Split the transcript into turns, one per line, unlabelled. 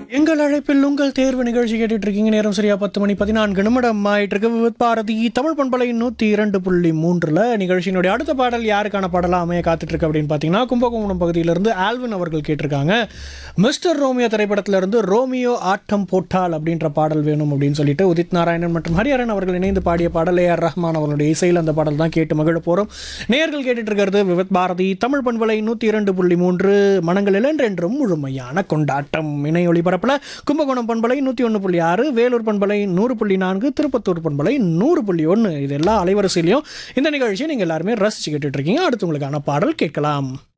எங்கள் அழைப்பில் உங்கள் தேர்வு நிகழ்ச்சி கேட்டுட்டு இருக்கீங்க நேரம் சரியா பத்து மணி பதினான்கு நிமிடம் ஆயிட்டு இருக்கு விவித் பாரதி தமிழ் பண்பலை நூற்றி இரண்டு புள்ளி மூன்றில் நிகழ்ச்சியினுடைய அடுத்த பாடல் யாருக்கான பாடலாக அமைய காத்துட்டு இருக்கு அப்படின்னு பார்த்தீங்கன்னா கும்பகோணம் பகுதியிலிருந்து ஆல்வின் அவர்கள் கேட்டிருக்காங்க மிஸ்டர் ரோமியோ திரைப்படத்திலிருந்து ரோமியோ ஆட்டம் போட்டால் அப்படின்ற பாடல் வேணும் அப்படின்னு சொல்லிட்டு உதித் நாராயணன் மற்றும் ஹரிஹரன் அவர்கள் இணைந்து பாடிய பாடல் ஏ ஆர் ரஹ்மான் அவர்களுடைய இசையில் அந்த பாடல் தான் கேட்டு மகிழ போகிறோம் நேர்கள் கேட்டுட்டு இருக்கிறது விவித் பாரதி தமிழ் பண்பலை நூற்றி இரண்டு புள்ளி மூன்று மனங்களில் என்றென்றும் முழுமையான கொண்டாட்டம் இணை ஒளிபரப்பில் கும்பகோணம் பண்பலை நூற்றி ஒன்று புள்ளி ஆறு வேலூர் பண்பலை நூறு புள்ளி நான்கு திருப்பத்தூர் பண்பலை நூறு புள்ளி ஒன்று இது எல்லா அலைவரிசையிலையும் இந்த நிகழ்ச்சியை நீங்கள் எல்லாருமே ரசிச்சு கேட்டுட்டு இருக்கீங்க அடுத்து உங்களுக்கான பாடல் கேட்கலாம்